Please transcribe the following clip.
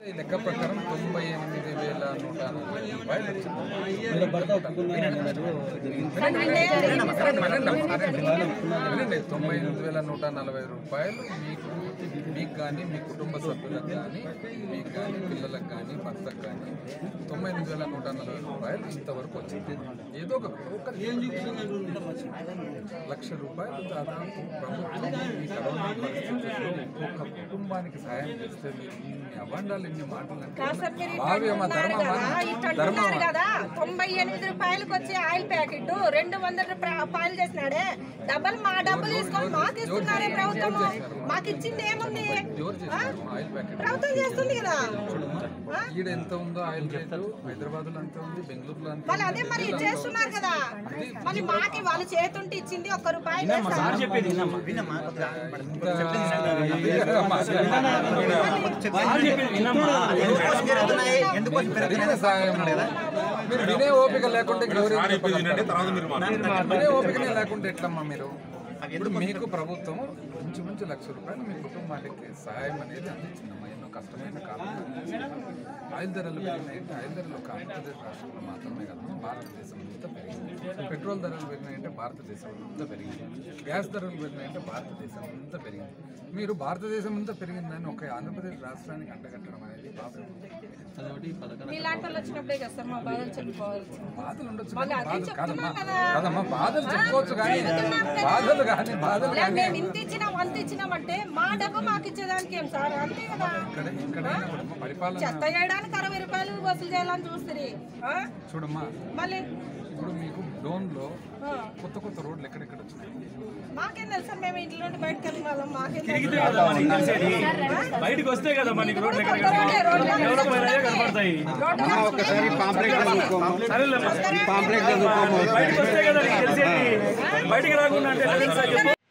ఈ లెక్క ప్రకారం తొంభై ఎనిమిది వేల నూట నలభై రూపాయలు వచ్చింది. వీళ్ళ భర్త ఒప్పుకున్నారు అన్నారు జరిగింది వినండి, తొంభై ఎనిమిది వేల నూట నలభై రూపాయలు మీకు మీకు కానీ మీ కుటుంబ సభ్యులకు కానీ మీకు కానీ పిల్లలకు కానీ భర్తకు కానీ తొంభై ఎనిమిది వేల నూట నలభై రూపాయలు ఇంతవరకు వచ్చింది ఏదో ఒక ఒక లక్ష రూపాయలు దాదాపు ప్రభుత్వం ఈ కరోనా పరిస్థితుల్లో ఒక్కొక్క కుటుంబానికి సహాయం చేస్తే మీరు ఇన్ని అబండాలు ఇన్ని మాటలు అంటే సార్ మీరు భావ్యమా ఇట్లా ధర్మమా కదా, ఇట్లా ధర్మమా అంటున్నారు కదా తొంభై ఎనిమిది రూపాయలకు వచ్చే ఆయిల్ ప్యాకెట్ రెండు వందల రూపాయలు చేసినాడే డబ్బులు మా డబ్బులు తీసుకొని మాకు ఇస్తున్నారే ప్రభుత్వం మాకు ఇచ్చింది ఏముంది ఎవరు చేస్తారు ఆయిల్ ప్యాకెట్ ప్రభుత్వం చేస్తుంది కదా ఈడ ఎంత ఉందో ఆయిల్ రేటు హైదరాబాద్ లో అంత ఉంది బెంగళూరులో అంత వాళ్ళు అదే మరి చేస్తున్నారు కదా మళ్ళీ మాకి వాళ్ళ చేతుంటే ఇచ్చింది ఒక్క రూపాయి చేస్తారు. జరిగిన సాయం మీరు వినే ఓపిక లేకుంటే ఎవరు ఏం చెప్పగలుగుతారు? వినే ఓపికనే లేకుంటే ఎట్లమ్మా మీరు ఇప్పుడు మీకు ప్రభుత్వం ఇంచుమించు లక్ష రూపాయలు మీ కుటుంబానికి సహాయం అనేది అందించిందమ్మా ఎన్నో కష్టమైన కాలం ఆయిల్ ధరలు పెరిగినాయంటే ఆయిల్ ధరలు ఒక ఆంధ్రప్రదేశ్ రాష్ట్రంలో మాత్రమే కాదు భారతదేశం అంతా పెరిగింది పెట్రోల్ ధరలు పెరిగినాయంటే భారతదేశం అంతా పెరిగింది గ్యాస్ ధరలు పెరిగినాయంటే భారతదేశం అంతా పెరిగింది మీరు భారతదేశం అంతా పెరిగిందని ఒక ఆంధ్రప్రదేశ్ రాష్ట్రానికి అంటగట్టడం అనేది బాగా అదొకటి పథకం మీలాంటి వాళ్ళు వచ్చినప్పుడే కదా సార్ మా బాధలు చెప్పుకోవాలి బాధలు ఉండొచ్చు వాళ్ళు కానీ అదే బాధలు కాదమ్మా చెప్తున్నాం కదా. కాదమ్మా బాధలు చెప్పుకోవచ్చు కానీ చెప్తున్నాం కదా. బాధలు కానీ బాధలు లే, కానీ మేము ఇంత ఇచ్చినాం అంత ఇచ్చినామంటే మా డబ్బు మాకు ఇచ్చేదానికి ఏం సార్ అంతే కదా ఇక్కడ ఎక్కడైనా కూడా అమ్మా పరిపాలన చెత్త చేయడానికి అరవై రూపాయలు వసూలు చేయాలని చూస్తుంది చూడమ్మా మళ్ళీ ఇప్పుడు మీకు డోన్లో ఆ, కొత్త కొత్త రోడ్లు ఎక్కడెక్కడ వచ్చినాయి మాకేం తెలుసు సార్ మేము ఇంట్లో నుండి బయటకు వెళ్ళిన వాళ్ళం మాకేం తిరిగితే తెలుసు? కదా మనకి తెలిసేది బయటకు వస్తే కదా మనకి రోడ్లు ఎక్కడ రోడ్లే, రోడ్లే, డెవలప్ అయినాయే కనపడతాయి రోడ్డు సరేలే బయటకు వస్తే కదా నీకు తెలిసేది బయటికి రాకుండా అంటే ఎట్లా తెలుసా చెప్పు